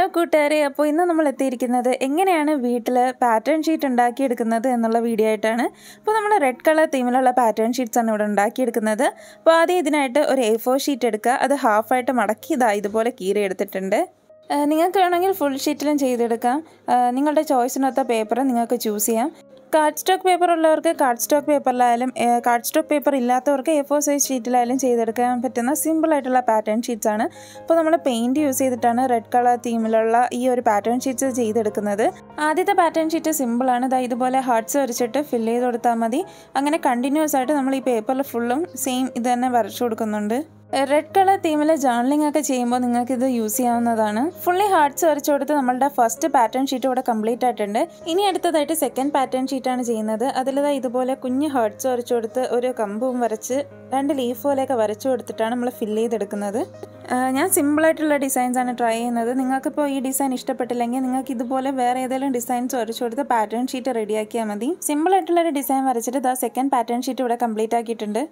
കൂട്ടുകാരെ അപ്പോൾ ഇന്ന് നമ്മൾ എത്തിയിരിക്കുന്നത് എങ്ങനെയാണ് വീട്ടിൽ പാറ്റേൺ ഷീറ്റ് ഉണ്ടാക്കിയെടുക്കുന്നത് എന്നുള്ള വീഡിയോ ആയിട്ടാണ് അപ്പോൾ നമ്മൾ റെഡ് കളർ തീമിലുള്ള പാറ്റേൺ ഷീറ്റ്സ് ആണ് ഇവിടെ ഉണ്ടാക്കിയെടുക്കുന്നത് അപ്പോൾ ആദ്യം ഇതിനായിട്ട് ഒരു എ ഫോർ ഷീറ്റ് എടുക്കുക അത് ഹാഫായിട്ട് മടക്കി ഇതാ ഇതുപോലെ കീറി എടുത്തിട്ടുണ്ട് ഏഹ് നിങ്ങൾക്ക് വേണമെങ്കിൽ ഫുൾ ഷീറ്റിലും ചെയ്തെടുക്കാം ഏഹ് നിങ്ങളുടെ ചോയ്സിനൊത്ത പേപ്പർ നിങ്ങൾക്ക് ചൂസ് ചെയ്യാം കാർഡ് സ്റ്റോക്ക് പേപ്പർ ഉള്ളവർക്ക് കാർഡ് സ്റ്റോക്ക് പേപ്പറിലായാലും കാർഡ് സ്റ്റോക്ക് പേപ്പർ ഇല്ലാത്തവർക്ക് എ ഫോർ സൈസ് ഷീറ്റിലായാലും ചെയ്തെടുക്കാൻ പറ്റുന്ന സിമ്പിൾ ആയിട്ടുള്ള പാറ്റേൺ ഷീറ്റ്സ് ആണ് അപ്പോൾ നമ്മൾ പെയിൻറ് യൂസ് ചെയ്തിട്ടാണ് റെഡ് കളർ തീമിലുള്ള ഈ ഒരു പാറ്റേൺ ഷീറ്റ്സ് ചെയ്തെടുക്കുന്നത് ആദ്യത്തെ പാറ്റേൺ ഷീറ്റ് സിമ്പിളാണ് ഇതാ ഇതുപോലെ ഹാർട്സ് വരച്ചിട്ട് ഫില്ല് ചെയ്ത് കൊടുത്താൽ മതി അങ്ങനെ കണ്ടിന്യൂസ് ആയിട്ട് നമ്മൾ ഈ പേപ്പറിൽ ഫുള്ളും സെയിം ഇത് തന്നെ വരച്ചു കൊടുക്കുന്നുണ്ട് റെഡ് കളർ തീമിൽ ജേർണലിംഗ് ഒക്കെ ചെയ്യുമ്പോൾ നിങ്ങൾക്ക് ഇത് യൂസ് ചെയ്യാവുന്നതാണ് ഫുള്ളി ഹാർട്സ് വരച്ചു കൊടുത്ത് നമ്മളുടെ ഫസ്റ്റ് പാറ്റേൺ ഷീറ്റ് ഇവിടെ കംപ്ലീറ്റ് ആയിട്ടുണ്ട് ഇനി അടുത്തതായിട്ട് സെക്കൻഡ് പാറ്റേൺ ഷീറ്റാണ് ചെയ്യുന്നത് അതിലിതാ ഇതുപോലെ കുഞ്ഞ് ഹാർട്സ് വരച്ചു കൊടുത്ത് ഒരു കമ്പും വരച്ച് രണ്ട് ലീഫ് പോലെയൊക്കെ വരച്ചു കൊടുത്തിട്ടാണ് നമ്മൾ ഫില്ല് ചെയ്തെടുക്കുന്നത് ആഹ് ഞാൻ സിമ്പിളായിട്ടുള്ള ഡിസൈൻസ് ആണ് ട്രൈ ചെയ്യുന്നത് നിങ്ങൾക്കിപ്പോൾ ഈ ഡിസൈൻ ഇഷ്ടപ്പെട്ടില്ലെങ്കിൽ നിങ്ങൾക്ക് ഇതുപോലെ വേറെ ഏതെങ്കിലും ഡിസൈൻസ് വരച്ചു കൊടുത്ത് പാറ്റേൺ ഷീറ്റ് റെഡിയാക്കിയാൽ മതി സിമ്പിളായിട്ടുള്ള ഒരു ഡിസൈൻ വരച്ചിട്ട് ഇതാ സെക്കൻഡ് പാറ്റേൺ ഷീറ്റ് ഇവിടെ കംപ്ലീറ്റ് ആക്കിയിട്ടുണ്ട്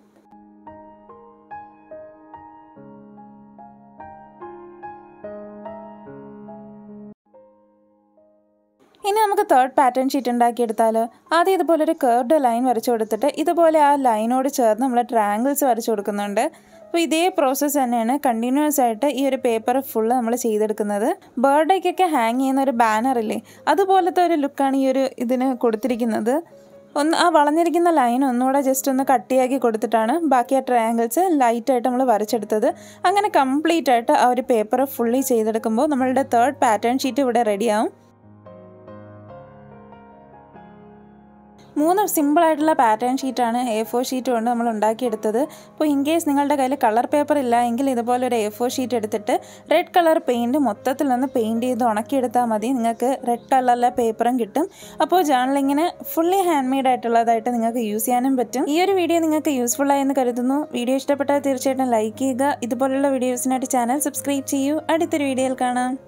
ഇനി നമുക്ക് തേർഡ് പാറ്റേൺ ഷീറ്റ് ഉണ്ടാക്കിയെടുത്താലോ ആദ്യം ഇതുപോലെ ഒരു കേർഡ് ലൈൻ വരച്ചു കൊടുത്തിട്ട് ഇതുപോലെ ആ ലൈനോട് ചേർന്ന് നമ്മൾ ട്രയാങ്കിൾസ് വരച്ചു കൊടുക്കുന്നുണ്ട് അപ്പോൾ ഇതേ പ്രോസസ്സ് തന്നെയാണ് കണ്ടിന്യൂസ് ആയിട്ട് ഈ ഒരു പേപ്പർ ഫുള്ള് നമ്മൾ ചെയ്തെടുക്കുന്നത് ബർത്ത്ഡേക്കൊക്കെ ഹാങ് ചെയ്യുന്ന ഒരു ബാനറില്ലേ അതുപോലത്തെ ഒരു ലുക്കാണ് ഈ ഒരു ഇതിന് കൊടുത്തിരിക്കുന്നത് ഒന്ന് ആ വളഞ്ഞിരിക്കുന്ന ലൈൻ ഒന്നുകൂടെ ജസ്റ്റ് ഒന്ന് കട്ടിയാക്കി കൊടുത്തിട്ടാണ് ബാക്കി ആ ട്രയാങ്കിൾസ് ലൈറ്റായിട്ട് നമ്മൾ വരച്ചെടുത്തത് അങ്ങനെ കംപ്ലീറ്റ് ആയിട്ട് ആ ഒരു പേപ്പർ ഫുള്ളി ചെയ്തെടുക്കുമ്പോൾ നമ്മളുടെ തേർഡ് പാറ്റേൺ ഷീറ്റ് ഇവിടെ റെഡിയാവും മൂന്ന് സിമ്പിളായിട്ടുള്ള പാറ്റേൺ ഷീറ്റാണ് എ ഫോർ ഷീറ്റ് കൊണ്ട് നമ്മൾ ഉണ്ടാക്കിയെടുത്തത് അപ്പോൾ ഇൻ കേസ് നിങ്ങളുടെ കയ്യിൽ കളർ പേപ്പർ ഇല്ല എങ്കിൽ ഇതുപോലെ ഒരു എ ഫോർ ഷീറ്റ് എടുത്തിട്ട് റെഡ് കളർ പെയിൻറ്റ് മൊത്തത്തിൽ നിന്ന് പെയിൻറ്റ് ചെയ്ത് ഉണക്കിയെടുത്താൽ മതി നിങ്ങൾക്ക് റെഡ് കളറിലെ പേപ്പറും കിട്ടും അപ്പോൾ ജേണലിങ്ങിന് ഫുള്ളി ഹാൻഡ് മെയ്ഡ് ആയിട്ടുള്ളതായിട്ട് നിങ്ങൾക്ക് യൂസ് ചെയ്യാനും പറ്റും ഈ ഒരു വീഡിയോ നിങ്ങൾക്ക് യൂസ്ഫുൾ ആയെന്ന് കരുതുന്നു വീഡിയോ ഇഷ്ടപ്പെട്ടാൽ തീർച്ചയായിട്ടും ലൈക്ക് ചെയ്യുക ഇതുപോലുള്ള വീഡിയോസിനായിട്ട് ചാനൽ സബ്സ്ക്രൈബ് ചെയ്യൂ അടുത്തൊരു വീഡിയോയിൽ കാണാം